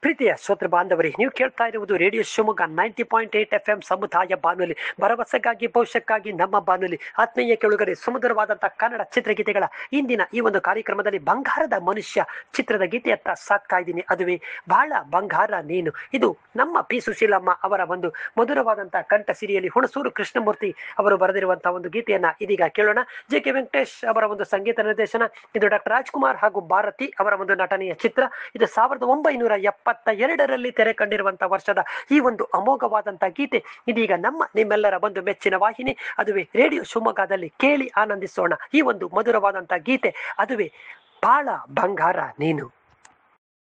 ಪ್ರೀತಿಯ ಶ್ರೋತೃ ಬಾಂಧವರೇ ನೀವು ಕೇಳ್ತಾ ಇರುವುದು radio Shivamogga ninety point eight F M ಸಮುದಾಯ ಬಾನುಲಿ ಭರವಸೆಗಾಗಿ ಭವಿಷ್ಯಕ್ಕಾಗಿ ನಮ್ಮ ಬಾನುಲಿ ಆತ್ಮೀಯ ಕೆಳುಗರೆ ಸುಮಧುರವಾದಂತಹ ಕನ್ನಡ ಚಿತ್ರಗೀತೆಗಳ ಇಂದಿನ ಈ ಒಂದು ಕಾರ್ಯಕ್ರಮದಲ್ಲಿ ಬಂಗಾರದ ಮನುಷ್ಯ ಚಿತ್ರದ ಗೀತೆಯತ್ತ ಸಾಕ್ತಾ ಇದ್ದೀನಿ ಅದುವೇ ಬಹಳ ಬಂಗಾರ ನೀನು ಇದು ನಮ್ಮ ಪಿ ಸುಶೀಲಮ್ಮ ಅವರ ಒಂದು ಮಧುರವಾದಂತಹ ಕಂಠ ಸಿರಿಯಲ್ಲಿ ಹುಣಸೂರು ಕೃಷ್ಣಮೂರ್ತಿ ಅವರು ಬರೆದಿರುವಂತಹ ಒಂದು ಗೀತೆಯನ್ನ ಇದೀಗ ಕೇಳೋಣ ಜೆ ಕೆ ವೆಂಕಟೇಶ್ ಅವರ ಒಂದು ಸಂಗೀತ ನಿರ್ದೇಶನ ಇದು ಡಾಕ್ಟರ್ ರಾಜ್ಕುಮಾರ್ ಹಾಗೂ ಭಾರತಿ ಅವರ ಒಂದು ನಟನೆಯ ಚಿತ್ರ ಇದು ಸಾವಿರದ ಒಂಬೈನೂರ ಎಪ್ಪತ್ತ ಎರಡರಲ್ಲಿ ತೆರೆ ಕಂಡಿರುವಂತಹ ವರ್ಷದ ಈ ಒಂದು ಅಮೋಘವಾದಂತಹ ಗೀತೆ ಇದೀಗ ನಮ್ಮ ನಿಮ್ಮೆಲ್ಲರ ಒಂದು ಮೆಚ್ಚಿನ ವಾಹಿನಿ ಅದುವೇ ರೇಡಿಯೋ ಶಿವಮೊಗ್ಗದಲ್ಲಿ ಕೇಳಿ ಆನಂದಿಸೋಣ ಈ ಒಂದು ಮಧುರವಾದಂತಹ ಗೀತೆ ಅದುವೇ ಬಾಳ ಬಂಗಾರ ನೀನು